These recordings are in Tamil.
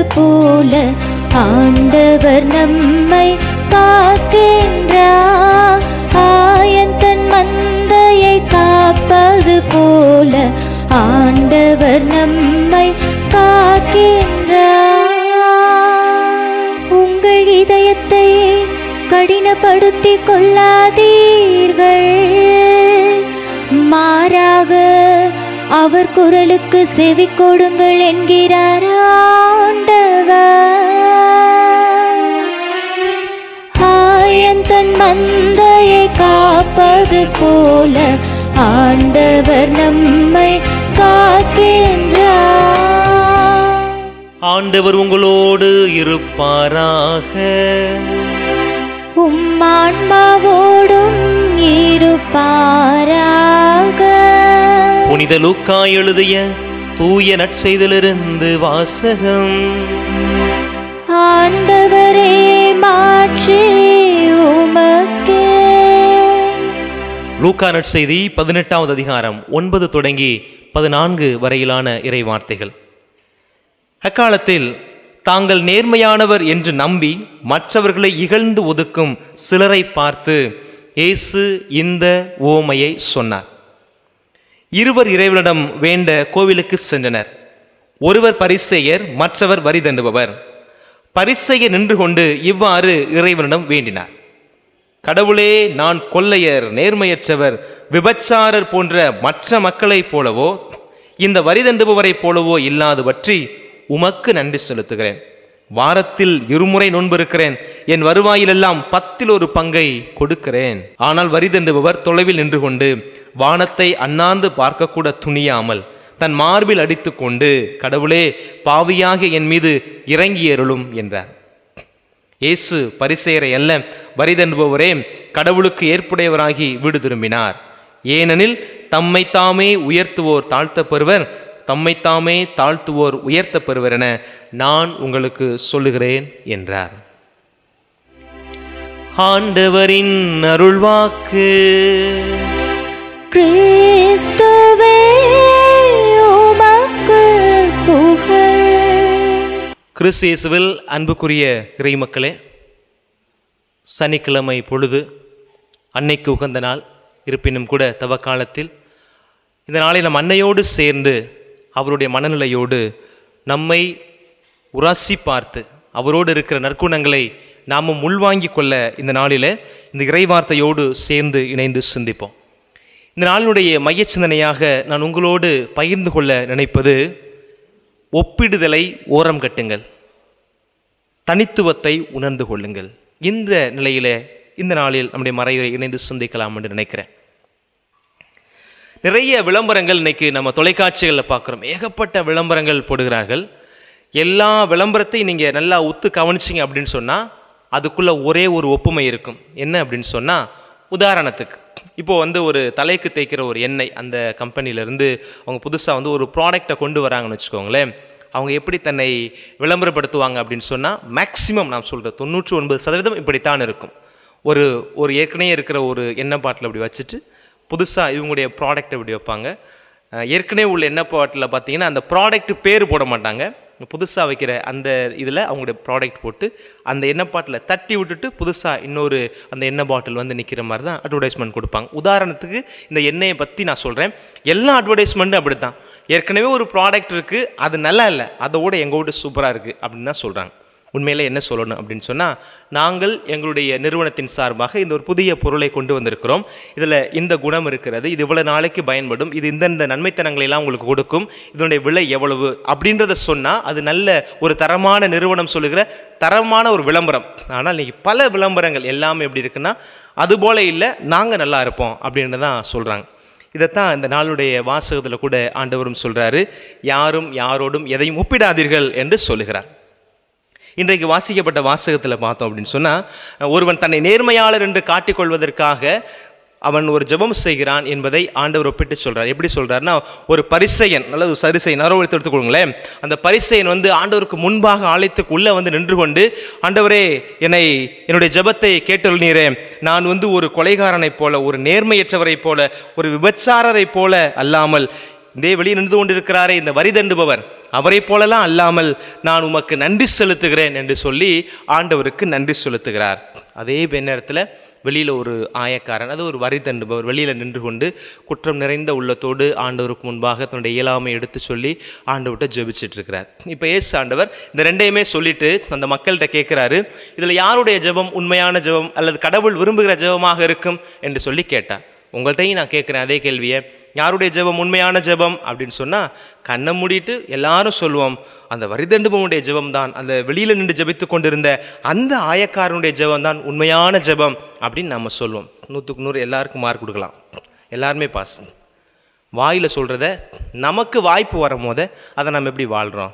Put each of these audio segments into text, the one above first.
போல ஆண்டவர் நம்மை காக்கின்றார் ஆயன் தன் மந்தையை காப்பது போல ஆண்டவர் நம்மை காக்கின்றார் உங்கள் இதயத்தை கடினப்படுத்திக் கொள்ளாதீர்கள் மாறாக அவர் குரலுக்கு செவி கொடுங்கள் என்கிறார் ஆண்டவர் ஆயன் தன் மந்தையை காப்பது போல ஆண்டவர் நம்மை காக்கின்றார் ஆண்டவர் உங்களோடு இருப்பாராக உம்மான்மாவோடும் இருப்பாராக புனித லூக்கா எழுதிய தூய நற்செய்திலிருந்து வாசகம் ஆண்டவரே மாற்றி உமக்கே லூக்கா நற்செய்தி பதினெட்டாவது அதிகாரம் ஒன்பது தொடங்கி பதினான்கு வரையிலான இறை வார்த்தைகள் அக்காலத்தில் தாங்கள் நேர்மையானவர் என்று நம்பி மற்றவர்களை இகழ்ந்து ஒதுக்கும் சிலரை பார்த்து இயேசு இந்த ஓமையை சொன்னார் இருவர் இறைவனிடம் வேண்ட கோவிலுக்கு சென்றனர் ஒருவர் பரிசேயர் மற்றவர் வரி தண்டுபவர் பரிசேயர் நின்று கொண்டு இவ்வாறு இறைவனிடம் வேண்டினார் கடவுளே நான் கொள்ளையர் நேர்மையற்றவர் விபச்சாரர் போன்ற மற்ற மக்களைப் போலவோ இந்த வரி தண்டுபவரைப் போலவோ இல்லாது பற்றி உமக்கு நன்றி செலுத்துகிறேன் வாரத்தில் இருமுறை நோன்பிருக்கிறேன் என் வருவாயிலெல்லாம் பத்தில் ஒரு பங்கை கொடுக்கிறேன் ஆனால் வரி தண்டுபவர் தொலைவில் நின்று கொண்டு வானத்தை அண்ணாந்து பார்க்கக்கூட துணியாமல் தன் மார்பில் அடித்துக்கொண்டு கடவுளே பாவியாக என் மீது இறங்கியருளும் என்றார் இயேசு பரிசேயரை அல்ல வரி தண்டுபவரே கடவுளுக்கு ஏற்புடையவராகி வீடு திரும்பினார் ஏனெனில் தம்மை தாமே உயர்த்துவோர் தாழ்த்தப் பெறுவர் தம்மை தாமே தாழ்த்துவோர் உயர்த்தப் பெறுவர் என நான் உங்களுக்கு சொல்லுகிறேன் என்றார் ஆண்டவரின் அருள்வாக்கு கிறிஸ்துவே உமக்கு புகழ் கிறிஸ்து இயேசுவில் அன்புக்குரிய இறைமக்களே சனிக்கிழமை பொழுது அன்னைக்கு உகந்த நாள் இருப்பினும் கூட தவக்காலத்தில் இந்த நாளை நம் அன்னையோடு சேர்ந்து அவருடைய மனநிலையோடு நம்மை உரசி பார்த்து அவரோடு இருக்கிற நற்குணங்களை நாமும் உள்வாங்கிக் கொள்ள இந்த நாளில் இந்த இறைவார்த்தையோடு சேர்ந்து இணைந்து சிந்திப்போம் இந்த நாளினுடைய மையச் சிந்தனையாக நான் உங்களோடு பகிர்ந்து கொள்ள நினைப்பது ஒப்பிடுதலை ஓரம் கட்டுங்கள் தனித்துவத்தை உணர்ந்து கொள்ளுங்கள் இந்த நிலையில இந்த நாளில் நம்முடைய மறைவுரை இணைந்து சிந்திக்கலாம் என்று நினைக்கிறேன் நிறைய விளம்பரங்கள் இன்னைக்கு நம்ம தொலைக்காட்சிகளில் பார்க்குறோம் ஏகப்பட்ட விளம்பரங்கள் போடுகிறார்கள் எல்லா விளம்பரத்தையும் நீங்கள் நல்லா உத்து கவனிச்சிங்க அப்படின்னு சொன்னால் அதுக்குள்ள ஒரே ஒரு ஒப்புமை இருக்கும் என்ன அப்படின்னு சொன்னால் உதாரணத்துக்கு இப்போ வந்து ஒரு தலைக்கு தேய்க்கிற ஒரு எண்ணெய் அந்த கம்பெனிலேருந்து அவங்க புதுசாக வந்து ஒரு ப்ராடக்டை கொண்டு வராங்கன்னு வச்சுக்கோங்களேன் அவங்க எப்படி தன்னை விளம்பரப்படுத்துவாங்க அப்படின்னு சொன்னால் மேக்ஸிமம் நான் சொல்கிறேன் தொண்ணூற்றி ஒன்பது சதவீதம் இப்படித்தான் இருக்கும் ஒரு ஒரு ஏற்கனவே இருக்கிற ஒரு எண்ணெய் பாட்டில் அப்படி வச்சுட்டு புதுசாக இவங்களுடைய ப்ராடக்ட் இப்படி வைப்பாங்க அஹ் ஏற்கனவே உள்ள எண்ணெய் பாட்டில் பார்த்தீங்கன்னா அந்த ப்ராடக்ட் பேர் போட மாட்டாங்க புதுசாக வைக்கிற அந்த இதில் அவங்களுடைய ப்ராடக்ட் போட்டு அந்த எண்ணெய் பாட்டில் தட்டி விட்டுட்டு புதுசாக இன்னொரு அந்த எண்ணெய் பாட்டில் வந்து நிற்கிற மாதிரி தான் அட்வர்டைஸ்மெண்ட் கொடுப்பாங்க உதாரணத்துக்கு இந்த எண்ணெயை பற்றி நான் சொல்கிறேன் எல்லா அட்வர்டைஸ்மெண்ட்டும் அப்படி தான் ஏற்கனவே ஒரு ப்ராடக்ட் இருக்குது அது நல்லா இல்லை அதோட எங்கள் வீட்டு சூப்பராக இருக்குது அப்படின்னு தான் சொல்கிறாங்க உண்மையிலே என்ன சொல்லணும் அப்படின்னு சொன்னால் நாங்கள் எங்களுடைய நிறுவனத்தின் சார்பாக இந்த ஒரு புதிய பொருளை கொண்டு வந்திருக்கிறோம் இதில் இந்த குணம் இருக்கிறது இது இவ்வளவு நாளைக்கு பயன்படும் இது இந்தந்த நன்மைத்தனங்களை எல்லாம் உங்களுக்கு கொடுக்கும் இதனுடைய விலை எவ்வளவு அப்படின்றத சொன்னால் அது நல்ல ஒரு தரமான நிறுவனம் சொல்லுகிற தரமான ஒரு விளம்பரம் ஆனால் இன்னைக்கு பல விளம்பரங்கள் எல்லாமே எப்படி இருக்குன்னா அது போல இல்லை நாங்கள் நல்லா இருப்போம் அப்படின்னு தான் சொல்கிறாங்க இதைத்தான் இந்த நாளுடைய வாசகத்தில் கூட ஆண்டவரும் சொல்றாரு யாரும் யாரோடும் எதையும் ஒப்பிடாதீர்கள் என்று சொல்லுகிறார் இன்றைக்கு வாசிக்கப்பட்ட வாசகத்தில் பார்த்தோம் அப்படின்னு சொன்னால் ஒருவன் தன்னை நேர்மையாளர் என்று காட்டிக்கொள்வதற்காக அவன் ஒரு ஜெபம் செய்கிறான் என்பதை ஆண்டவர் ஒப்பிட்டு சொல்றார் எப்படி சொல்றாருன்னா ஒரு பரிசையன் நல்லது ஒரு சரிசையன் நரவழி எடுத்துக்கொள்ளுங்களேன் அந்த பரிசையன் வந்து ஆண்டவருக்கு முன்பாக ஆலயத்துக்கு உள்ள வந்து நின்று கொண்டு ஆண்டவரே என்னை என்னுடைய ஜெபத்தை கேட்டருளீரே நான் வந்து ஒரு கொலைகாரனைப் போல ஒரு நேர்மையற்றவரைப் போல ஒரு விபச்சாரரைப் போல அல்லாமல் இதே வெளியே நின்று கொண்டிருக்கிறாரே இந்த வரி தண்டுபவர் அவரை போலலாம் அல்லாமல் நான் உமக்கு நன்றி செலுத்துகிறேன் என்று சொல்லி ஆண்டவருக்கு நன்றி செலுத்துகிறார் அதே நேரத்தில் வெளியில் ஒரு ஆயக்காரன் அது ஒரு வரி தண்டுபவர் வெளியில் நின்று கொண்டு குற்றம் நிறைந்த உள்ளத்தோடு ஆண்டவருக்கு முன்பாக தன்னுடைய இயலாமை எடுத்து சொல்லி ஆண்டவர்கிட்ட ஜெபிச்சிட்டு இருக்கிறார் இப்போ ஏசு ஆண்டவர் இந்த ரெண்டையுமே சொல்லிட்டு அந்த மக்கள்கிட்ட கேட்குறாரு இதில் யாருடைய ஜெபம் உண்மையான ஜெபம் அல்லது கடவுள் விரும்புகிற ஜெபமாக இருக்கும் என்று சொல்லி கேட்டார் உங்கள்கிட்டையும் நான் கேட்குறேன் அதே கேள்வியை யாருடைய ஜெபம் உண்மையான ஜெபம் அப்படின்னு சொன்னால் கண்ணை மூடிட்டு எல்லாரும் சொல்லுவோம் அந்த வரிதண்டுபவனுடைய ஜெபம் தான் அந்த வெளியில் நின்று ஜெபித்து கொண்டிருந்த அந்த ஆயக்காரனுடைய ஜெபம் தான் உண்மையான ஜெபம் அப்படின்னு நம்ம சொல்லுவோம் நூற்றுக்கு நூறு எல்லாருக்கும் மார்க் கொடுக்கலாம் எல்லாருமே பாஸ் வாயில் சொல்கிறத நமக்கு வாய்ப்பு வரும் போத அதை நம்ம எப்படி வாழ்கிறோம்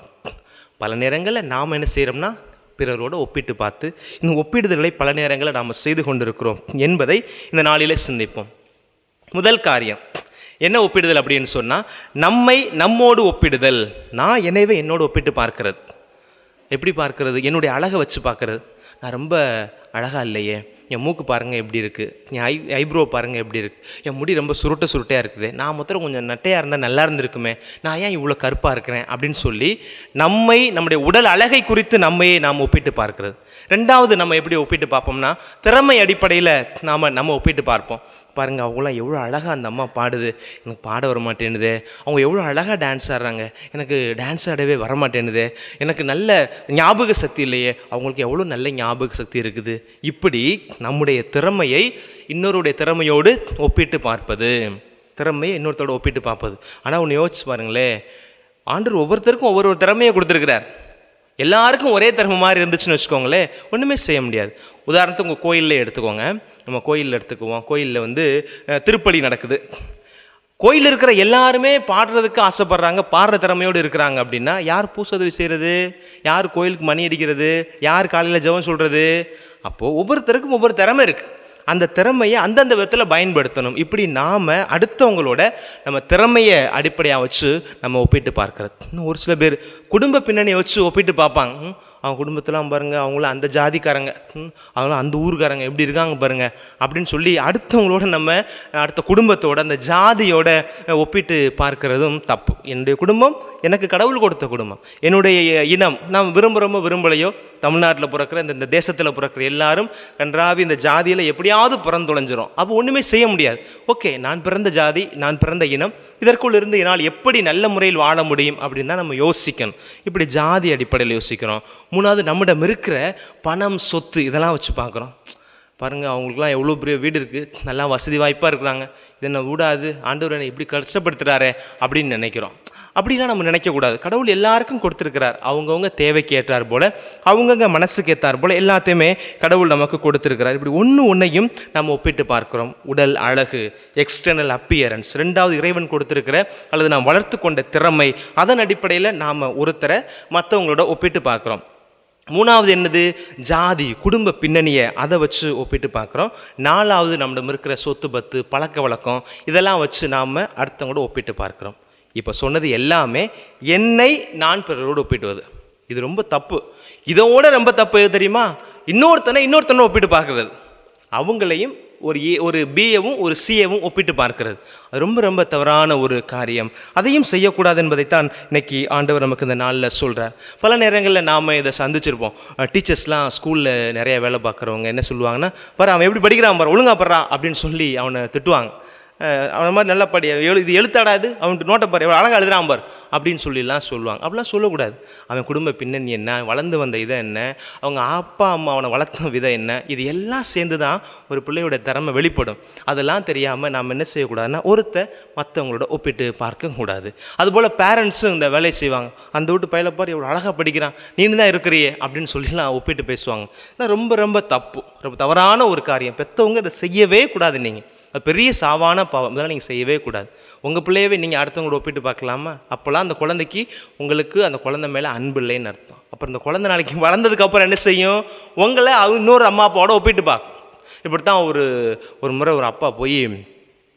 பல நேரங்களில் நாம் என்ன செய்கிறோம்னா பிறரோடு ஒப்பிட்டு பார்த்து இந்த ஒப்பிடுதல்களை பல நேரங்களில் நாம் செய்து கொண்டிருக்கிறோம் என்பதை இந்த நாளிலே சிந்திப்போம் முதல் காரியம் என்ன ஒப்பிடுதல் அப்படின்னு சொன்னால் நம்மை நம்மோடு ஒப்பிடுதல் நான் என்னைவே என்னோடு ஒப்பிட்டு பார்க்கிறது எப்படி பார்க்கிறது என்னுடைய அழகை வச்சு பார்க்கறது நான் ரொம்ப அழகா இல்லையே என் மூக்கு பாருங்கள் எப்படி இருக்குது என் ஐ ஐப்ரோ பாருங்கள் எப்படி இருக்குது என் முடி ரொம்ப சுருட்ட சுருட்டையாக இருக்குது நான் மொத்தம் கொஞ்சம் நட்டையாக இருந்தால் நல்லா இருந்திருக்குமே நான் ஏன் இவ்வளோ கருப்பாக இருக்கிறேன் அப்படின்னு சொல்லி நம்மை நம்முடைய உடல் அழகை குறித்து நம்மையே நாம் ஒப்பிட்டு பார்க்கிறது ரெண்டாவது நம்ம எப்படி ஒப்பிட்டு பார்ப்போம்னா திறமை அடிப்படையில் நாம் நம்ம ஒப்பிட்டு பார்ப்போம் பாருங்க அவங்களாம் எவ்வளோ அழகாக அந்த அம்மா பாடுது எனக்கு பாட வர மாட்டேனுது அவங்க எவ்வளோ அழகாக டான்ஸ் ஆடுறாங்க எனக்கு டான்ஸ் ஆடவே வர மாட்டேனுது எனக்கு நல்ல ஞாபக சக்தி இல்லையே அவங்களுக்கு எவ்வளோ நல்ல ஞாபக சக்தி இருக்குது இப்படி நம்முடைய திறமையை இன்னொருடைய திறமையோடு ஒப்பிட்டு பார்ப்பது திறமையை இன்னொருத்தோட ஒப்பிட்டு பார்ப்பது ஆனால் ஒன்று யோசிச்சு பாருங்களேன் ஆண்டவர் ஒவ்வொருத்தருக்கும் ஒவ்வொரு ஒரு திறமையை கொடுத்துருக்கிறார் எல்லாருக்கும் ஒரே திறமை மாதிரி இருந்துச்சுன்னு வச்சுக்கோங்களேன் ஒன்றுமே செய்ய முடியாது உதாரணத்துக்கு உங்கள் கோயிலில் எடுத்துக்கோங்க நம்ம கோயிலில் எடுத்துக்குவோம் கோயிலில் வந்து அஹ், திருப்பலி நடக்குது கோயிலில் இருக்கிற எல்லாருமே பாடுறதுக்கு ஆசைப்படுறாங்க பாடுற திறமையோடு இருக்கிறாங்க அப்படின்னா யார் பூசதவி செய்கிறது யார் கோயிலுக்கு மணி அடிக்கிறது யார் காலையில் ஜெபம் சொல்கிறது அப்போது ஒவ்வொருத்தருக்கும் ஒவ்வொரு திறமை இருக்குது அந்த திறமையை அந்தந்த விதத்தில் பயன்படுத்தணும் இப்படி நாம் அடுத்தவங்களோட நம்ம திறமையை அடிப்படையாக வச்சு நம்ம ஒப்பிட்டு பார்க்கறது இன்னும் ஒரு சில பேர் குடும்ப பின்னணியை வச்சு ஒப்பிட்டு பார்ப்பாங்க ம், அவங்க குடும்பத்தெல்லாம் பாருங்க அவங்களும் அந்த ஜாதிக்காரங்க ம், அவங்களும் அந்த ஊருக்காரங்க எப்படி இருக்காங்க பாருங்க அப்படின்னு சொல்லி அடுத்தவங்களோட நம்ம அடுத்த குடும்பத்தோட அந்த ஜாதியோட அஹ், ஒப்பிட்டு பார்க்கிறதும் தப்பு என்னுடைய குடும்பம் எனக்கு கடவுள் கொடுத்த குடும்பம் என்னுடைய இனம் நாம் விரும்புகிறோமோ விரும்பலையோ தமிழ்நாட்டில் பிறக்கிற இந்த இந்த தேசத்தில் பிறக்கிற எல்லாரும் கன்றாவி இந்த ஜாதியில் எப்படியாவது பிறந்துழைஞ்சிரும் அப்போ ஒன்றுமே செய்ய முடியாது ஓகே நான் பிறந்த ஜாதி நான் பிறந்த இனம் இதற்குள் இருந்து என்னால் எப்படி நல்ல முறையில் வாழ முடியும் அப்படின்னு தான் நம்ம யோசிக்கணும் இப்படி ஜாதி அடிப்படையில் யோசிக்கிறோம் மூணாவது நம்மிடம் இருக்கிற பணம் சொத்து இதெல்லாம் வச்சு பார்க்குறோம் பாருங்கள் அவங்களுக்குலாம் எவ்வளோ பெரிய வீடு இருக்குது நல்லா வசதி வாய்ப்பாக இருக்கிறாங்க இது என்ன விடாது ஆண்டவர் என்னை இப்படி கஷ்டப்படுத்துகிறாரே அப்படின்னு நினைக்கிறோம் அப்படிலாம் நம்ம நினைக்கக்கூடாது கடவுள் எல்லாருக்கும் கொடுத்துருக்கிறார் அவங்கவுங்க தேவைக்கு ஏற்றார் போல அவங்கவுங்க மனசுக்கு ஏற்றார் போல எல்லாத்தையுமே கடவுள் நமக்கு கொடுத்துருக்கிறார் இப்படி ஒன்று ஒன்றையும் நம்ம ஒப்பிட்டு பார்க்கிறோம் உடல் அழகு எக்ஸ்டர்னல் அப்பியரன்ஸ் ரெண்டாவது இறைவன் கொடுத்துருக்கிற அல்லது நாம் வளர்த்து கொண்ட திறமை அதன் அடிப்படையில் நாம் ஒருத்தரை மற்றவங்களோட ஒப்பிட்டு பார்க்குறோம் மூணாவது என்னது ஜாதி குடும்ப பின்னணியை அதை வச்சு ஒப்பிட்டு பார்க்குறோம் நாலாவது நம்மிடம் இருக்கிற சொத்து பத்து பழக்க வழக்கம் இதெல்லாம் வச்சு நாம் அடுத்தவங்களோட ஒப்பிட்டு பார்க்குறோம் இப்போ சொன்னது எல்லாமே என்னை நான் பிறரோடு ஒப்பிடுவது இது ரொம்ப தப்பு இதோட ரொம்ப தப்பு எது தெரியுமா இன்னொருத்தனை இன்னொருத்தனை ஒப்பிட்டு பார்க்கறது அவங்களையும் ஒரு ஏ ஒரு பிஏவும் ஒரு சிஏவும் ஒப்பிட்டு பார்க்கிறது அது ரொம்ப ரொம்ப தவறான ஒரு காரியம் அதையும் செய்யக்கூடாது என்பதைத்தான் இன்னைக்கு ஆண்டவர் நமக்கு இந்த நாளில் சொல்கிறார் பல நேரங்களில் நாம் இதை சந்திச்சிருப்போம் டீச்சர்ஸ்லாம் ஸ்கூலில் நிறைய வேலை பார்க்குறவங்க என்ன சொல்லுவாங்கன்னா பாரு அவன் எப்படி படிக்கிறான் பாரு ஒழுங்கா படுறா அப்படின்னு சொல்லி அவனை திட்டுவாங்க அஹ் அவன் மாதிரி நல்லா படி எழு இது எழுத்தாடாது அவன்ட்டு நோட்டை பாரு எவ்வளோ அழகாக எழுதுறான் பார் அப்படின்னு சொல்லிலாம் சொல்லுவாங்க அப்படிலாம் சொல்லக்கூடாது அவன் குடும்ப பின்னணி என்ன வளர்ந்து வந்த இதை என்ன அவங்க அப்பா அம்மா அவனை வளர்த்த விதம் என்ன இது எல்லாம் சேர்ந்து தான் ஒரு பிள்ளையோட திறமை வெளிப்படும் அதெல்லாம் தெரியாமல் நாம் என்ன செய்யக்கூடாதுன்னா ஒருத்த மற்றவங்களோட ஒப்பிட்டு பார்க்க கூடாது அதுபோல் பேரண்ட்ஸும் இந்த வேலையை செய்வாங்க அந்த வீட்டு பையில பாரு எவ்வளோ அழகாக படிக்கிறான் நீ தான் இருக்கிறியே அப்படின்னு சொல்லிலாம் ஒப்பிட்டு பேசுவாங்க இதெல்லாம் ரொம்ப ரொம்ப தப்பு ரொம்ப தவறான ஒரு காரியம் பெற்றவங்க இதை செய்யவே கூடாது நீங்கள் அது பெரிய சாவான பாவம் இதெல்லாம் நீங்கள் செய்யவே கூடாது உங்கள் பிள்ளையவே நீங்கள் அடுத்தவங்களோட ஒப்பிட்டு பார்க்கலாமா அப்போல்லாம் அந்த குழந்தைக்கு உங்களுக்கு அந்த குழந்தை மேலே அன்பு இல்லைன்னு அர்த்தம் அப்புறம் இந்த குழந்தை நாளைக்கு வளர்ந்ததுக்கு அப்புறம் என்ன செய்யும் உங்களை அவங்க இன்னொரு அம்மா அப்பாவோட ஒப்பிட்டு பார்க்கும் இப்படி தான் ஒரு ஒரு முறை ஒரு அப்பா போய்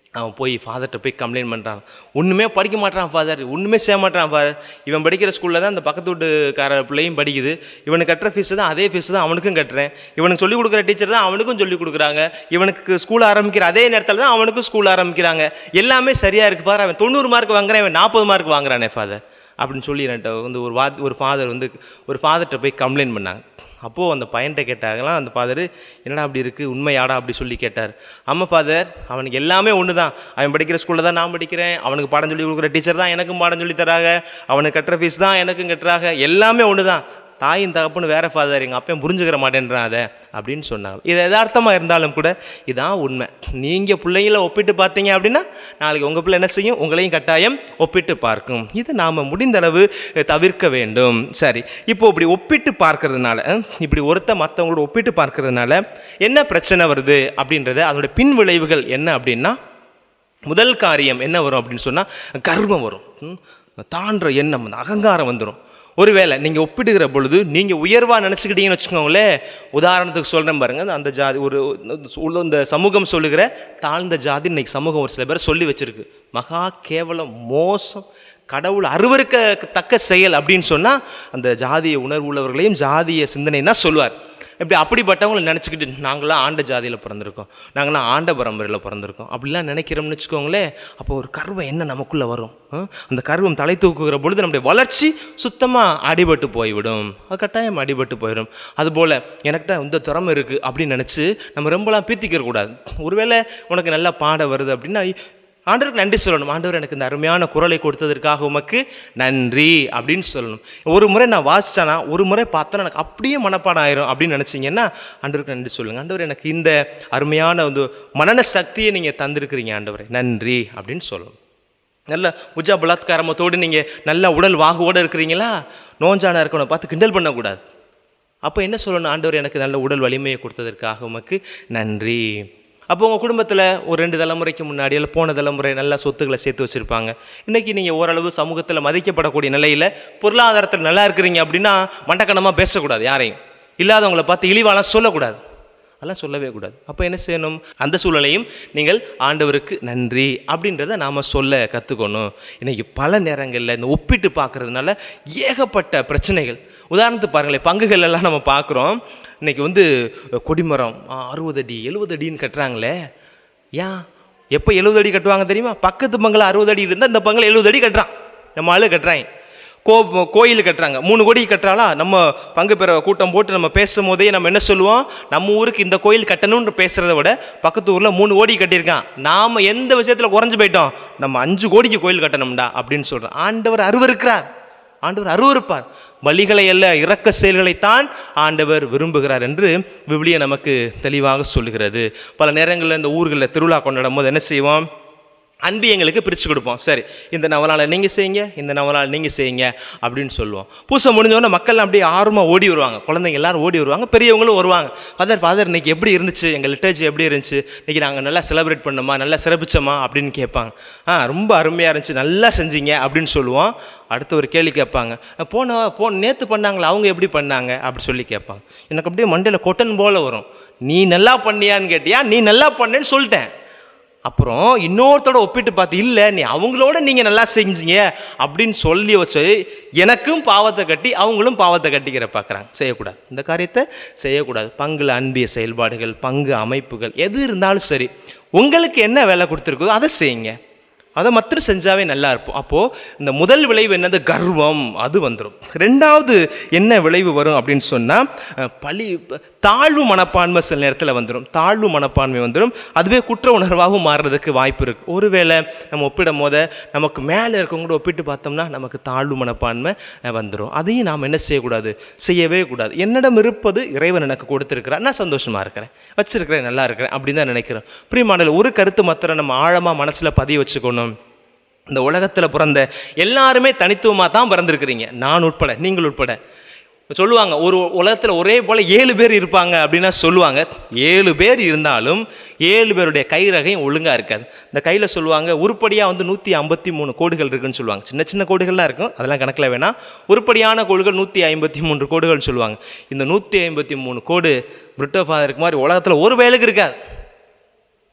அவன் போய் ஃபாதர்கிட்ட போய் கம்ப்ளைண்ட் பண்ணுறான் ஒன்றுமே படிக்க மாட்டான் ஃபாதர் ஒன்றுமே செய்ய மாட்டான் ஃபாதர் இவன் படிக்கிற ஸ்கூலில் தான் அந்த பக்கத்து வீட்டுக்கார பிள்ளையும் படிக்குது இவனுக்கு கட்டுற ஃபீஸ் தான் அதே ஃபீஸ் தான் அவனுக்கும் கட்டுறேன் இவனுக்கு சொல்லிக் கொடுக்குற டீச்சர் தான் அவனுக்கும் சொல்லிக் கொடுக்குறாங்க இவனுக்கு ஸ்கூல் ஆரம்பிக்கிற அதே நேரத்தில் தான் அவனுக்கும் ஸ்கூல் ஆரம்பிக்கிறாங்க எல்லாமே சரியாக இருக்கு பாரு அவன் தொண்ணூறு மார்க் வாங்குறான் இவன் நாற்பது மார்க் வாங்குறானே ஃபாதர் அப்படின்னு சொல்லி என்கிட்ட வந்து ஒரு வா ஒரு ஃபாதர் வந்து ஒரு ஃபாதர்கிட்ட போய் கம்ப்ளைண்ட் பண்ணாங்க அப்போது அந்த பையன்கிட்ட கேட்டாங்களாம் அந்த ஃபாதர் என்னடா அப்படி இருக்குது உண்மையாடா அப்படி சொல்லி கேட்டார் ஆமாம் ஃபாதர் அவனுக்கு எல்லாமே ஒன்று தான் அவன் படிக்கிற ஸ்கூலில் தான் நான் படிக்கிறேன் அவனுக்கு பாடம் சொல்லி கொடுக்குற டீச்சர் தான் எனக்கும் பாடம் சொல்லி தராங்க அவனுக்கு கட்டுற ஃபீஸ் தான் எனக்கும் கட்டுறாங்க எல்லாமே ஒன்று தான் தாயின் தகப்புன்னு வேற ஃபாதர் எங்கள் அப்பையும் புரிஞ்சுக்கிற மாட்டேன்றான் அதை அப்படின்னு சொன்னாங்க இது யதார்த்தமாக இருந்தாலும் கூட இதான் உண்மை நீங்கள் பிள்ளைங்கள ஒப்பிட்டு பார்த்தீங்க அப்படின்னா நாளைக்கு உங்கள் பிள்ளை என்ன செய்யும் உங்களையும் கட்டாயம் ஒப்பிட்டு பார்க்கும் இது நாம் முடிந்தளவு தவிர்க்க வேண்டும் சரி இப்போ இப்படி ஒப்பிட்டு பார்க்கறதுனால அஹ், இப்படி ஒருத்த மற்றவங்களோட ஒப்பிட்டு பார்க்கறதுனால என்ன பிரச்சனை வருது அப்படின்றத அதோட பின் விளைவுகள் என்ன அப்படின்னா முதல் காரியம் என்ன வரும் அப்படின்னு சொன்னால் கர்வம் வரும் ம், தான்ற எண்ணம் அந்த அகங்காரம் வந்துடும் ஒருவேளை நீங்கள் ஒப்பிடுகிற பொழுது நீங்கள் உயர்வாக நினச்சிக்கிட்டீங்கன்னு வச்சுக்கோங்களேன் உதாரணத்துக்கு சொல்கிறேன் பாருங்க அந்த ஜாதி ஒரு உள்ள- இந்த சமூகம் சொல்லுகிற தாழ்ந்த ஜாதி இன்னைக்கு சமூகம் ஒரு சில பேர் சொல்லி வச்சிருக்கு மகா கேவலம் மோசம் கடவுள் அருவருக்கத்தக்க செயல் அப்படின்னு சொன்னால் அந்த ஜாதிய உணர்வு உள்ளவர்களையும் ஜாதிய சிந்தனை தான் சொல்லுவார் இப்படி அப்படிப்பட்டவங்களை நினச்சிக்கிட்டு நாங்களாம் ஆண்ட ஜாதியில் பிறந்திருக்கோம் நாங்களாம் ஆண்ட பரம்பரையில் பிறந்திருக்கோம் அப்படிலாம் நினைக்கிறோம்னு வச்சுக்கோங்களேன் அப்போ ஒரு கர்வம் என்ன நமக்குள்ளே வரும் ஆ? அந்த கர்வம் தலை தூக்குகிற பொழுது நம்முடைய வளர்ச்சி சுத்தமாக அடிபட்டு போய்விடும் அது கட்டாயம் அடிபட்டு போயிடும் அதுபோல் எனக்கு தான் இந்த திறமை இருக்குது அப்படின்னு நினச்சி நம்ம ரொம்பலாம் பீத்திக்கிற கூடாது ஒருவேளை உனக்கு நல்லா பாட வருது அப்படின்னா ஆண்டவருக்கு நன்றி சொல்லணும் ஆண்டவர் எனக்கு இந்த அருமையான குரலை கொடுத்ததற்காக உமக்கு நன்றி அப்படின்னு சொல்லணும் ஒரு முறை நான் வாசிச்சேனா ஒரு முறை பார்த்தா எனக்கு அப்படியே மனப்பாடம் ஆயிரும் அப்படின்னு நினச்சிங்கன்னா ஆண்டவருக்கு நன்றி சொல்லுங்க ஆண்டவர் எனக்கு இந்த அருமையான வந்து மனன சக்தியை நீங்கள் தந்திருக்கிறீங்க ஆண்டவரே நன்றி அப்படின்னு சொல்லணும் நல்ல உஜா பலாத்காரமத்தோடு நீங்கள் நல்ல உடல் வாகுவோடு இருக்கிறீங்களா நோஞ்சானா இருக்கணும் பார்த்து கிண்டல் பண்ணக்கூடாது அப்போ என்ன சொல்லணும் ஆண்டவர் எனக்கு நல்ல உடல் வலிமையை கொடுத்ததற்காக உமக்கு நன்றி அப்போ உங்கள் குடும்பத்தில் ஒரு ரெண்டு தலைமுறைக்கு முன்னாடி இல்லை போன தலைமுறை நல்ல சொத்துக்களை சேர்த்து வச்சுருப்பாங்க இன்றைக்கி நீங்கள் ஓரளவு சமூகத்தில் மதிக்கப்படக்கூடிய நிலையில் பொருளாதாரத்தில் நல்லா இருக்கிறீங்க அப்படின்னா மண்டக்கணமாக பேசக்கூடாது யாரையும் இல்லாதவங்களை பார்த்து இழிவாலாம் சொல்லக்கூடாது அதெல்லாம் சொல்லவே கூடாது அப்போ என்ன செய்யணும் அந்த சூழ்நிலையும் நீங்கள் ஆண்டவருக்கு நன்றி அப்படின்றத நாம் சொல்ல கற்றுக்கணும் இன்னைக்கு பல நேரங்களில் இந்த ஒப்பிட்டு பார்க்கறதுனால ஏகப்பட்ட பிரச்சனைகள் உதாரணத்துக்கு பாருங்களேன் பங்குகள் எல்லாம் நம்ம பார்க்குறோம் இன்னைக்கு வந்து கொடிமரம் ஆ, அறுபது அடி எழுபது அடின்னு கட்டுறாங்களே ஏன் எப்போ எழுபது அடி கட்டுவாங்க தெரியுமா பக்கத்து பங்கில் அறுபது அடி இருந்தால் இந்த பங்கில் எழுபது அடி கட்டுறான் நம்ம ஆளு கட்டுறாங்க கோ கோயில் கட்டுறாங்க மூணு கோடி கட்டுறாளா நம்ம பங்கு பெற கூட்டம் போட்டு நம்ம பேசும் போதே நம்ம என்ன சொல்லுவோம் நம்ம ஊருக்கு இந்த கோயில் கட்டணும்னு பேசுறத விட பக்கத்து ஊரில் மூணு கோடி கட்டியிருக்கான் நாம் எந்த விஷயத்தில் குறைஞ்சு போயிட்டோம் நம்ம அஞ்சு கோடிக்கு கோயில் கட்டணும்டா அப்படின்னு சொல்கிறோம் ஆண்டவர் அருவருக்கிறார் ஆண்டவர் அருவருப்பார் பலிகளை அல்ல இரக்க செயல்களைத்தான் ஆண்டவர் விரும்புகிறார் என்று விவிலியம் நமக்கு தெளிவாக சொல்லுகிறது பல நேரங்களில் இந்த ஊர்களில் திருவிழா கொண்டாடும் போது என்ன செய்வோம் அன்பியங்களுக்கு பிரித்து கொடுப்போம் சரி இந்த நவலால் நீங்கள் செய்யுங்க இந்த நவலால் நீங்கள் செய்யுங்க அப்படின்னு சொல்லுவோம் பூசை முடிஞ்சவொடனே மக்கள் அப்படியே ஆர்வமாக ஓடி வருவாங்க குழந்தைங்க எல்லாரும் ஓடி வருவாங்க பெரியவங்களும் வருவாங்க ஃபாதர் ஃபாதர் இன்னைக்கு எப்படி இருந்துச்சு எங்கள் லிட்டர்ஜி எப்படி இருந்துச்சு இன்னைக்கு நாங்கள் நல்லா செலிப்ரேட் பண்ணோமா நல்லா சிறப்பிச்சோமா அப்படின்னு கேட்பாங்க ஆ ரொம்ப அருமையாக இருந்துச்சு நல்லா செஞ்சீங்க அப்படின்னு சொல்லுவோம் அடுத்து ஒரு கேள்வி கேட்பாங்க போன போன நேற்று பண்ணாங்களா அவங்க எப்படி பண்ணாங்க அப்படி சொல்லி கேட்பாங்க எனக்கு அப்படியே மண்டையில் கொட்டன் போல வரும் நீ நல்லா பண்ணியான்னு கேட்டியா நீ நல்லா பண்ணேன்னு சொல்லிட்டேன் அப்புறம் இன்னொருத்தோட ஒப்பிட்டு பார்த்து இல்லை நீ அவங்களோட நீங்கள் நல்லா செஞ்சீங்க அப்படின்னு சொல்லி வச்சு எனக்கும் பாவத்தை கட்டி அவங்களும் பாவத்தை கட்டிக்கிற பார்க்குறாங்க செய்யக்கூடாது இந்த காரியத்தை செய்யக்கூடாது பங்குல அன்பிய செயல்பாடுகள் பங்கு அமைப்புகள் எது இருந்தாலும் சரி உங்களுக்கு என்ன வேலை கொடுத்துருக்குதோ அதை செய்யுங்க அதை மாத்திரம் செஞ்சாவே நல்லா இருப்போம் அப்போது இந்த முதல் விளைவு என்னது கர்வம் அது வந்துடும் ரெண்டாவது என்ன விளைவு வரும் அப்படின்னு சொன்னால் பழி தாழ்வு மனப்பான்மை சில நேரத்தில் வந்துடும் தாழ்வு மனப்பான்மை வந்துடும் அதுவே குற்ற உணர்வாகவும் மாறுறதுக்கு வாய்ப்பு இருக்குது ஒருவேளை நம்ம ஒப்பிடும் போத நமக்கு மேலே இருக்கவங்களோட ஒப்பிட்டு பார்த்தோம்னா நமக்கு தாழ்வு மனப்பான்மை அஹ், வந்துடும் அதையும் நாம் என்ன செய்யக்கூடாது செய்யவே கூடாது என்னிடம் இருப்பது இறைவன் எனக்கு கொடுத்துருக்கிறார் நான் சந்தோஷமாக இருக்கிறேன் வச்சிருக்கிறேன் நல்லா இருக்கிறேன் அப்படின்னு தான் நினைக்கிறேன் பிரியமானல் ஒரு கருத்து மாத்திரம் நம்ம ஆழமாக மனசில் பதிய வச்சுக்கணும் இந்த உலகத்தில் பிறந்த எல்லாருமே தனித்துவமாக தான் பிறந்திருக்கிறீங்க நான் உட்பட நீங்கள் உட்பட சொல்லுவாங்க ஒரு உலகத்தில் ஒரே போல் ஏழு பேர் இருப்பாங்க அப்படின்னா சொல்லுவாங்க ஏழு பேர் இருந்தாலும் ஏழு பேருடைய கைரகையும் ஒழுங்காக இருக்காது இந்த கையில் சொல்லுவாங்க உருப்படியாக வந்து நூற்றி ஐம்பத்தி மூணு கோடுகள் இருக்குன்னு சொல்லுவாங்க சின்ன சின்ன கோடுகள்லாம் இருக்கும் அதெல்லாம் கணக்கில் வேணாம் உருப்படியான கோடுகள் நூற்றி ஐம்பத்தி மூன்று கோடுகள்னு சொல்லுவாங்க இந்த நூற்றி ஐம்பத்தி மூணு கோடு பிரிட்டோ ஃபாதருக்கு மாதிரி உலகத்தில் ஒரு வேலுக்கு இருக்காது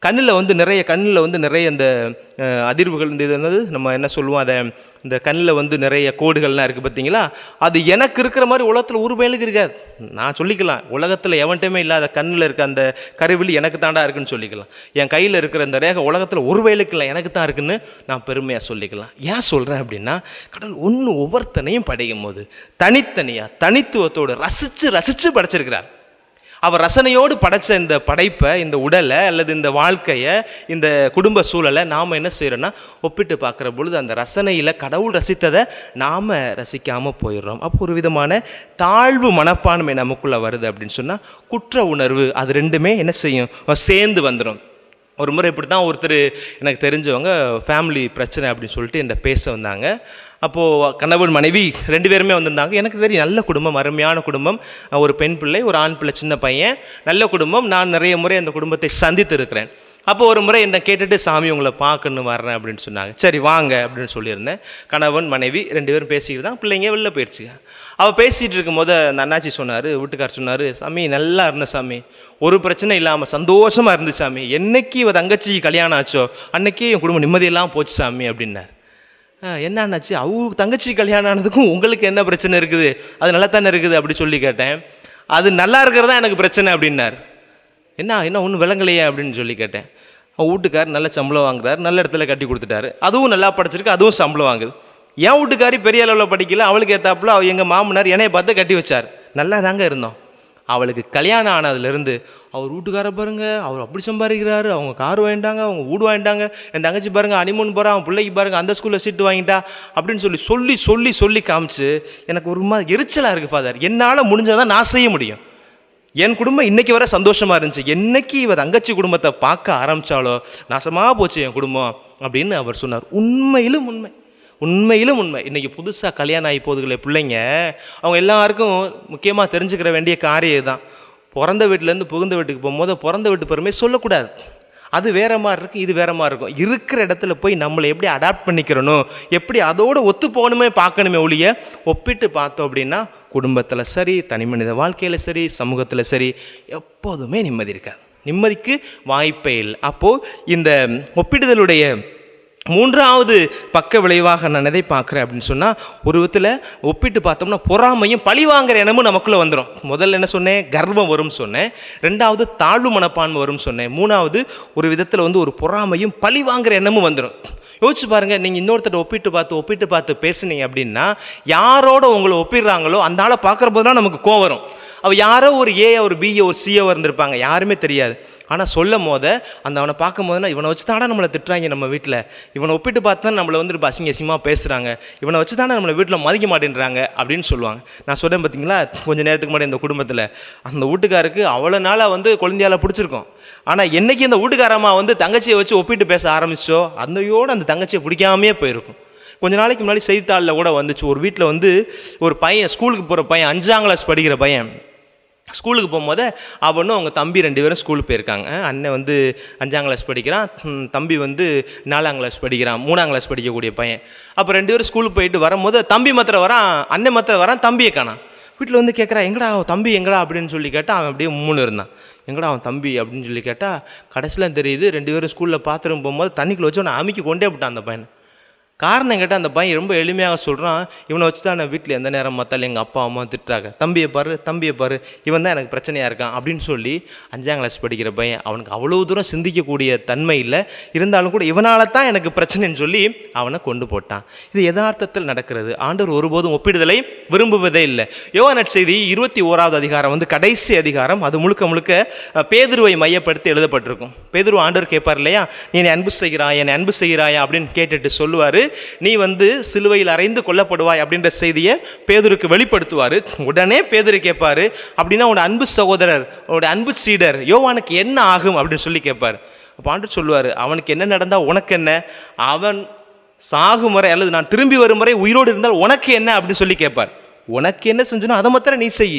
கண்ணில் வந்து நிறைய கண்ணில் வந்து நிறைய இந்த அஹ், அதிர்வுகள் இந்த இது என்னது நம்ம என்ன சொல்லுவோம் அதை இந்த கண்ணில் வந்து நிறைய கோடுகள்லாம் இருக்குது பார்த்தீங்களா அது எனக்கு இருக்கிற மாதிரி உலகத்தில் ஒரு பயலுக்கு இருக்காது நான் சொல்லிக்கலாம் உலகத்தில் எவன்ட்டுமே இல்லாத கண்ணில் இருக்க அந்த கருவிழி எனக்கு தாண்டா இருக்குன்னு சொல்லிக்கலாம் என் கையில் இருக்கிற இந்த ரேகை உலகத்தில் ஒரு வயலுக்கு இல்லை எனக்கு தான் இருக்குன்னு நான் பெருமையாக சொல்லிக்கலாம் ஏன் சொல்கிறேன் அப்படின்னா கடவுள் ஒன்று ஒவ்வொருத்தனையும் படைக்கும் போது தனித்தனியாக தனித்துவத்தோடு ரசித்து ரசித்து படைச்சிருக்கிறார் அவர் ரசனையோடு படைச்ச இந்த படைப்பை இந்த உடலை அல்லது இந்த வாழ்க்கையை இந்த குடும்ப சூழலை நாம் என்ன செய்கிறோன்னா ஒப்பிட்டு பார்க்குற பொழுது அந்த ரசனையில் கடவுள் ரசித்ததை நாம் ரசிக்காமல் போயிடுறோம் அப்போ ஒரு விதமான தாழ்வு மனப்பான்மை நமக்குள்ளே வருது அப்படின்னு சொன்னால் குற்ற உணர்வு அது ரெண்டுமே என்ன செய்யும் சேர்ந்து வந்துடும் ஒரு முறை இப்படி தான் ஒருத்தர் எனக்கு தெரிஞ்சவங்க ஃபேமிலி பிரச்சனை அப்படின்னு சொல்லிட்டு என்கிட்ட பேச வந்தாங்க அப்போது கணவன் மனைவி ரெண்டு பேருமே வந்திருந்தாங்க எனக்கு தெரியும் நல்ல குடும்பம் அருமையான குடும்பம் ஒரு பெண் பிள்ளை ஒரு ஆண் பிள்ளை சின்ன பையன் நல்ல குடும்பம் நான் நிறைய முறை அந்த குடும்பத்தை சந்தித்து இருக்கிறேன் அப்போ ஒரு முறை என்னை கேட்டுட்டு சாமி உங்களை பார்க்கணும் வர்றேன் அப்படின்னு சொன்னாங்க சரி வாங்க அப்படின்னு சொல்லியிருந்தேன் கணவன் மனைவி ரெண்டு பேரும் பேசிக்கிட்டு தான் பிள்ளைங்க வெளில போயிடுச்சுங்க அவள் பேசிகிட்டு இருக்கும்போது அந்த அண்ணாச்சி சொன்னார் வீட்டுக்கார் சொன்னார் சாமி நல்லா இருந்த சாமி ஒரு பிரச்சனை இல்லாமல் சந்தோஷமாக இருந்து சாமி என்னைக்கு இவ தங்கச்சி கல்யாணம் ஆச்சோ அன்னைக்கே என் குடும்பம் நிம்மதியெல்லாம் போச்சு சாமி அப்படின்னார் "ஆ, என்ன ஆனாச்சு அவங்க தங்கச்சி கல்யாணம் ஆனதுக்கும் உங்களுக்கு என்ன பிரச்சனை இருக்குது அது நல்லா தானே இருக்குது அப்படி சொல்லி கேட்டேன் அது நல்லா இருக்கிறதா எனக்கு பிரச்சனை அப்படின்னார் என்ன என்ன ஒன்றும் விளங்கலையே அப்படின்னு சொல்லி கேட்டேன் அவன் வீட்டுக்கார் நல்ல சம்பளம் வாங்குறாரு நல்ல இடத்துல கட்டி கொடுத்துட்டாரு அதுவும் நல்லா படிச்சிருக்கு அதுவும் சம்பளம் வாங்குது என் வீட்டுக்காரி பெரிய அளவில் படிக்கல அவளுக்கு ஏத்தாப்புல அவ எங்கள் மாமனார் என்னைய பார்த்து கட்டி வச்சார் நல்லா தாங்க இருந்தோம் அவளுக்கு கல்யாணம் ஆனதுலேருந்து அவர் வீட்டுக்கார பாருங்க அவர் அப்படி சம்பாதிக்கிறாரு அவங்க கார் வாங்கிட்டாங்க அவங்க வீடு வாங்கிட்டாங்க என் தங்கச்சி பாருங்க அனிமூன் போகிறா அவன் பிள்ளைக்கு பாருங்க அந்த ஸ்கூலில் சீட்டு வாங்கிட்டா அப்படின்னு சொல்லி சொல்லி சொல்லி சொல்லி காமிச்சு எனக்கு ஒரு மாதிரி எரிச்சலாக இருக்குது ஃபாதர் என்னால் முடிஞ்சதான் நான் செய்ய முடியும் என் குடும்பம் இன்னைக்கு வரை சந்தோஷமா இருந்துச்சு என்னைக்கு இவ தங்கச்சி குடும்பத்தை பார்க்க ஆரம்பிச்சாலோ நாசமா போச்சு என் குடும்பம் அப்படின்னு அவர் சொன்னார் உண்மையிலும் உண்மை உண்மையிலும் உண்மை இன்னைக்கு புதுசாக கல்யாணம் ஆகி போதுகளே பிள்ளைங்க அவங்க எல்லாருக்கும் முக்கியமாக தெரிஞ்சுக்கிற வேண்டிய காரியம் தான் பிறந்த வீட்டிலேருந்து புகுந்த வீட்டுக்கு போகும்போது பிறந்த வீட்டு பெருமை சொல்லக்கூடாது அது வேற மாதிரி இருக்கும் இது வேற மாதிரி இருக்கும் இருக்கிற இடத்துல போய் நம்மளை எப்படி அடாப்ட் பண்ணிக்கிறணும் எப்படி அதோட ஒத்து போகணுமே பார்க்கணுமே ஒழிய ஒப்பிட்டு பார்த்தோம் அப்படின்னா குடும்பத்தில் சரி தனி மனித வாழ்க்கையில் சரி சமூகத்தில் சரி எப்போதுமே நிம்மதி இருக்காது நிம்மதிக்கு வாய்ப்பே இல்லை அப்போது இந்த ஒப்பிடுதலுடைய மூன்றாவது பக்க விளைவாக நான் எதை பார்க்குறேன் அப்படின்னு சொன்னால் ஒரு விதத்தில் ஒப்பிட்டு பார்த்தோம்னா பொறாமையும் பழிவாங்கிற எண்ணமும் நமக்குள்ளே வந்துடும் முதல்ல என்ன சொன்னேன் கர்வம் வரும்னு சொன்னேன் ரெண்டாவது தாழ்வு மனப்பான்மை வரும்னு சொன்னேன் மூணாவது ஒரு விதத்தில் வந்து ஒரு பொறாமையும் பழிவாங்கிற எண்ணமும் வந்துடும் யோசிச்சு பாருங்க நீங்கள் இன்னொருத்தர் ஒப்பிட்டு பார்த்து ஒப்பிட்டு பார்த்து பேசுனீங்க அப்படின்னா யாரோட உங்களை ஒப்பிடுறாங்களோ அந்த ஆளை பார்க்குற போது தான் நமக்கு கோவம் வரும் அவ யாரோ ஒரு ஏ ஒரு பிஏ ஒரு சிஓ இருந்திருப்பாங்க யாருமே தெரியாது ஆனால் சொல்லும் போத அந்த அவனை பார்க்கும் போதுனா இவனை வச்சு தானே நம்மளை திட்டுறாங்க நம்ம வீட்டில் இவனை ஒப்பிட்டு பார்த்து தான் நம்மளை வந்து அசிங்க அசிங்கமாக பேசுகிறாங்க இவனை வச்சு தானே நம்மளை வீட்டில் மதிக்க மாட்டேன்றாங்க அப்படின்னு சொல்லுவாங்க நான் சொல்கிறேன் பார்த்தீங்களா கொஞ்ச நேரத்துக்கு முன்னாடி இந்த குடும்பத்தில் அந்த வீட்டுக்காருக்கு அவ்வளோ நாளாக வந்து குழந்தையால பிடிச்சிருக்கோம் ஆனால் என்னைக்கு இந்த வீட்டுக்காரம்மா வந்து தங்கச்சியை வச்சு ஒப்பிட்டு பேச ஆரம்பிச்சோ அந்தையோடு அந்த தங்கச்சியை பிடிக்காமையே போயிருக்கும் கொஞ்ச நாளைக்கு முன்னாடி செய்தித்தாளில் கூட வந்துச்சு ஒரு வீட்டில் வந்து ஒரு பையன் ஸ்கூலுக்கு போகிற பையன் அஞ்சாம் கிளாஸ் படிக்கிற பையன் ஸ்கூலுக்கு போகும்போது அவனும் அவங்க தம்பி ரெண்டு பேரும் ஸ்கூலுக்கு போயிருக்காங்க அண்ணன் வந்து அஞ்சாம் கிளாஸ் படிக்கிறான் ம், தம்பி வந்து நாலாம் கிளாஸ் படிக்கிறான் மூணாம் கிளாஸ் படிக்கக்கூடிய பையன் அப்போ ரெண்டு பேரும் ஸ்கூலுக்கு போயிட்டு வரும்போது தம்பி மாத்திரம் வரான் அண்ணன் மாத்திரம் வரான் தம்பியை காணாம் வீட்டில் வந்து கேட்குறா எங்கடா அவன் தம்பி எங்கடா அப்படின்னு சொல்லி கேட்டால் அவன் அப்படியே மூணு இருந்தான் எங்கடா அவன் தம்பி அப்படின்னு சொல்லி கேட்டால் கடைசியில் தெரியுது ரெண்டு பேரும் ஸ்கூலில் பாத்ரூம் போகும்போது தண்ணிக்குள்ள வச்சு அவனை அமுக்கி கொண்டே விட்டான் அந்த பையனை காரணம் கேட்டால் அந்த பையன் ரொம்ப எளிமையாக சொல்கிறான் இவனை வச்சு தான் நான் வீட்டில் எந்த நேரம் பார்த்தாலும் எங்கள் அப்பா அம்மா திட்டுறாங்க தம்பியை பாரு தம்பியை பாரு இவன் தான் எனக்கு பிரச்சனையாக இருக்கான் அப்படின்னு சொல்லி அஞ்சாம் கிளாஸ் படிக்கிற பையன் அவனுக்கு அவ்வளோ தூரம் சிந்திக்கக்கூடிய தன்மை இல்லை இருந்தாலும் கூட இவனால தான் எனக்கு பிரச்சனைன்னு சொல்லி அவனை கொண்டு போட்டான் இது யதார்த்தத்தில் நடக்கிறது ஆண்டவர் ஒருபோதும் ஒப்பிடுதலை விரும்புவதே இல்லை யோவானட் செய்தி இருபத்தி ஓராவது அதிகாரம் வந்து கடைசி அதிகாரம் அது முழுக்க முழுக்க அஹ், பேதுருவை மையப்படுத்தி எழுதப்பட்டிருக்கும் பேதுரு ஆண்டவர் கேட்பார் இல்லையா நீ என்னை அன்பு செய்கிறாய் என்னை அன்பு செய்கிறாயா அப்படின்னு கேட்டுட்டு சொல்லுவார் நீ வந்து சிலுவையில் அறைந்து கொல்லப்படுவாய் அப்படின்ற செய்தியை பேதுருக்கு வெளிப்படுத்துவார் உடனே பேதுரு கேட்பாரு அப்படின்னா உன் அன்பு சகோதரர் உன்னோட அன்பு சீடர் யோவானுக்கு என்ன ஆகும் அப்படின்னு சொல்லி கேட்பார் அப்போ ஆண்டு சொல்லுவார் அவனுக்கு என்ன நடந்தா உனக்கு என்ன அவன் சாகும் வரை அல்லது நான் திரும்பி வரும் வரை உயிரோடு இருந்தால் உனக்கு என்ன அப்படின்னு சொல்லி கேட்பார் உனக்கு என்ன செஞ்சனோ அதை மாத்திரம் நீ செய்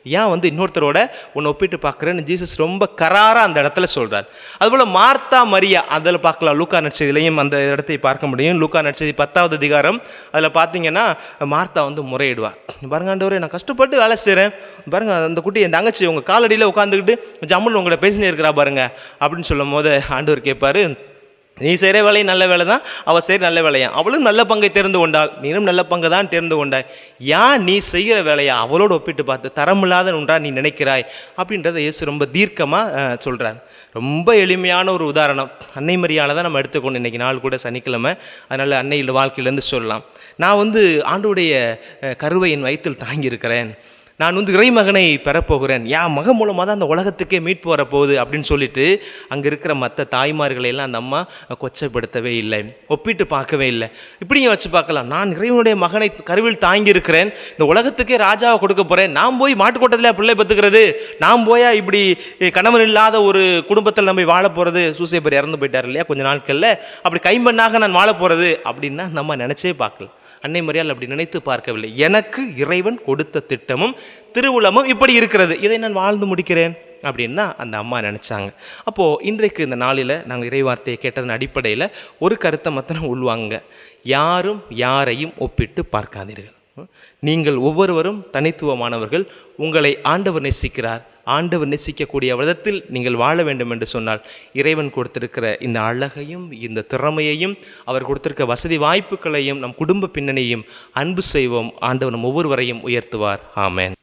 ஏன் வந்து இன்னொருத்தரோட உன்னை ஒப்பிட்டு பார்க்குறேன்னு ஜீசஸ் ரொம்ப கராரா அந்த இடத்துல சொல்றார் அதுபோல மார்த்தா மரியா அதில் பார்க்கலாம் லூக்கா நட்சதிலையும் அந்த இடத்தை பார்க்க முடியும் லூக்கா நட்சதி பத்தாவது அதிகாரம் அதில் பார்த்தீங்கன்னா மார்த்தா வந்து முறையிடுவா பாருங்க ஆண்டவரே நான் கஷ்டப்பட்டு வேலை செய்கிறேன் பாருங்க அந்த குட்டி என் தங்கச்சி உங்கள் காலடியில் உட்காந்துக்கிட்டு ஜம்முன்னு உங்களை பேசினே இருக்கிறா பாருங்க அப்படின்னு சொல்லும் போது ஆண்டவர் கேட்பாரு நீ செய்கிற வேலை நல்ல வேலை தான் அவள் செய்கிற நல்ல வேலையா அவளும் நல்ல பங்கை தேர்ந்து கொண்டாள் நீனும் நல்ல பங்கை தான் தேர்ந்து கொண்டாய் ஏன் நீ செய்கிற வேலையா அவளோடு ஒப்பிட்டு பார்த்து தரமில்லாத ஒன்றா நீ நினைக்கிறாய் அப்படின்றத இயேசு ரொம்ப தீர்க்கமாக சொல்கிறார் ரொம்ப எளிமையான ஒரு உதாரணம் அன்னை மரியாதை தான் நம்ம எடுத்துக்கணும் இன்னைக்கு நாள் கூட சனிக்கிழமை அதனால் அன்னையோட வாழ்க்கையிலேருந்து சொல்லலாம் நான் வந்து ஆண்டுடைய அஹ், கருவை என் வயிற்றில் தாங்கியிருக்கிறேன் நான் வந்து இறைமகனை பெறப்போகிறேன் யா மகன் மூலமாக தான் அந்த உலகத்துக்கே மீட்பு வரப்போகுது அப்படின்னு சொல்லிட்டு அங்கே இருக்கிற மற்ற தாய்மார்களை எல்லாம் அந்த அம்மா கொச்சைப்படுத்தவே இல்லை ஒப்பிட்டு பார்க்கவே இல்லை இப்படியும் வச்சு பார்க்கலாம் நான் இறைவனுடைய மகனை கருவில் தாங்கி இருக்கிறேன் இந்த உலகத்துக்கே ராஜாவை கொடுக்க போகிறேன் நான் போய் மாட்டுக்கோட்டத்தில் பிள்ளை பெற்றுக்கிறது நான் போயா இப்படி கணவன் இல்லாத ஒரு குடும்பத்தில் நம்ம வாழ போகிறது சூசேபர் இறந்து போயிட்டார் இல்லையா கொஞ்ச நாட்களில் அப்படி கைம்பெண்ணாக நான் வாழ போகிறது அப்படின்னா நம்ம நினச்சே பார்க்கல அன்னை மரியாள் அப்படி நினைத்து பார்க்கவில்லை எனக்கு இறைவன் கொடுத்த திட்டமும் திருவுளமும் இப்படி இருக்கிறது இதை நான் வாழ்ந்து முடிக்கிறேன் அப்படின்னு தான் அந்த அம்மா நினச்சாங்க அப்போது இன்றைக்கு இந்த நாளில் நாங்கள் இறைவார்த்தையை கேட்டதன் அடிப்படையில் ஒரு கருத்தை மாத்திரம் உள்வாங்க யாரும் யாரையும் ஒப்பிட்டு பார்க்காதீர்கள் நீங்கள் ஒவ்வொருவரும் தனித்துவமானவர்கள் உங்களை ஆண்டவர் நேசிக்கிறார் ஆண்டவர் நேசிக்கக்கூடிய விதத்தில் நீங்கள் வாழ வேண்டும் என்று சொன்னால் இறைவன் கொடுத்திருக்கிற இந்த அழகையும் இந்த திறமையையும் அவர் கொடுத்திருக்க வசதி வாய்ப்புகளையும் நம் குடும்ப பின்னணியையும் அன்பு செய்வோம் ஆண்டவர் நம் ஒவ்வொருவரையும் உயர்த்துவார் ஆமென்